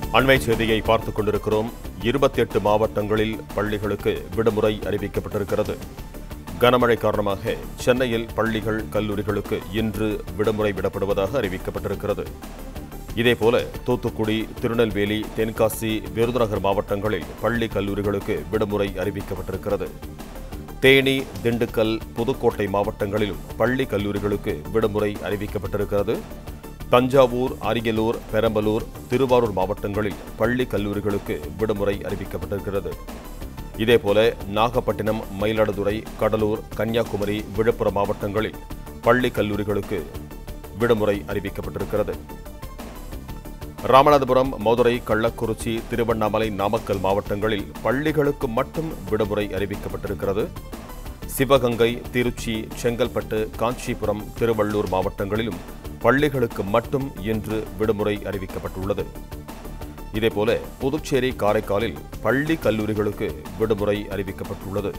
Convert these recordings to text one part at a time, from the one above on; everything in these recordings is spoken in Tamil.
அண்மை செய்தியை பார்த்துக் கொண்டிருக்கிறோம் இருபத்தி எட்டு மாவட்டங்களில் பள்ளிகளுக்கு விடுமுறை அறிவிக்கப்பட்டிருக்கிறது கனமழை காரணமாக சென்னையில் பள்ளிகள் கல்லூரிகளுக்கு இன்று விடுமுறை விடப்படுவதாக அறிவிக்கப்பட்டிருக்கிறது இதேபோல தூத்துக்குடி திருநெல்வேலி தென்காசி விருதுநகர் மாவட்டங்களில் பள்ளி கல்லூரிகளுக்கு விடுமுறை அறிவிக்கப்பட்டிருக்கிறது தேனி திண்டுக்கல் புதுக்கோட்டை மாவட்டங்களிலும் பள்ளி கல்லூரிகளுக்கு விடுமுறை அறிவிக்கப்பட்டிருக்கிறது தஞ்சாவூர் அரியலூர் பெரம்பலூர் திருவாரூர் மாவட்டங்களில் பள்ளி கல்லூரிகளுக்கு விடுமுறை அறிவிக்கப்பட்டிருக்கிறது இதேபோல நாகப்பட்டினம் மயிலாடுதுறை கடலூர் கன்னியாகுமரி விழுப்புரம் மாவட்டங்களில் பள்ளி கல்லூரிகளுக்கு விடுமுறை அறிவிக்கப்பட்டிருக்கிறது ராமநாதபுரம் மதுரை கள்ளக்குறிச்சி திருவண்ணாமலை நாமக்கல் மாவட்டங்களில் பள்ளிகளுக்கு மட்டும் விடுமுறை அறிவிக்கப்பட்டிருக்கிறது சிவகங்கை திருச்சி செங்கல்பட்டு காஞ்சிபுரம் திருவள்ளூர் மாவட்டங்களிலும் பள்ளிகளுக்கு மட்டும் இன்று விடுமுறை அறிவிக்கப்பட்டுள்ளது இதேபோல புதுச்சேரி காரைக்காலில் பள்ளி கல்லூரிகளுக்கு விடுமுறை அறிவிக்கப்பட்டுள்ளது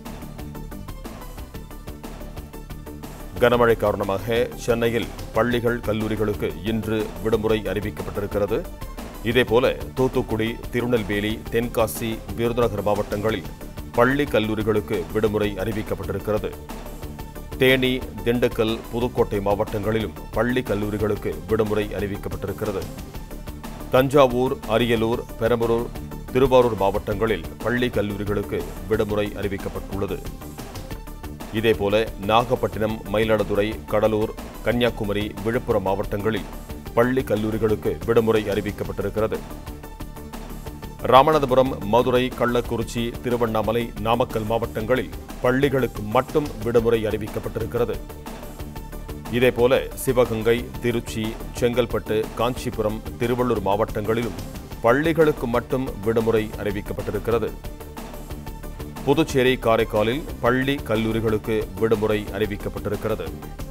கனமழை காரணமாக சென்னையில் பள்ளிகள் கல்லூரிகளுக்கு இன்று விடுமுறை அறிவிக்கப்பட்டிருக்கிறது இதேபோல தூத்துக்குடி திருநெல்வேலி தென்காசி விருதுநகர் மாவட்டங்களில் பள்ளி கல்லூரிகளுக்கு விடுமுறை அறிவிக்கப்பட்டிருக்கிறது தேனி திண்டுக்கல் புதுக்கோட்டை மாவட்டங்களிலும் பள்ளி கல்லூரிகளுக்கு விடுமுறை அறிவிக்கப்பட்டிருக்கிறது தஞ்சாவூர் அரியலூர் பெரம்பலூர் திருவாரூர் மாவட்டங்களில் பள்ளி கல்லூரிகளுக்கு விடுமுறை அறிவிக்கப்பட்டுள்ளது இதேபோல நாகப்பட்டினம் மயிலாடுதுறை கடலூர் கன்னியாகுமரி விழுப்புரம் மாவட்டங்களில் பள்ளி கல்லூரிகளுக்கு விடுமுறை அறிவிக்கப்பட்டிருக்கிறது ராமநாதபுரம் மதுரை கள்ளக்குறிச்சி திருவண்ணாமலை நாமக்கல் மாவட்டங்களில் பள்ளிகளுக்கு மட்டும் விடுமுறை அறிவிக்கப்பட்டிருக்கிறது இதேபோல சிவகங்கை திருச்சி செங்கல்பட்டு காஞ்சிபுரம் திருவள்ளூர் மாவட்டங்களிலும் பள்ளிகளுக்கு மட்டும் விடுமுறை அறிவிக்கப்பட்டிருக்கிறது புதுச்சேரி காரைக்காலில் பள்ளி கல்லூரிகளுக்கு விடுமுறை அறிவிக்கப்பட்டிருக்கிறது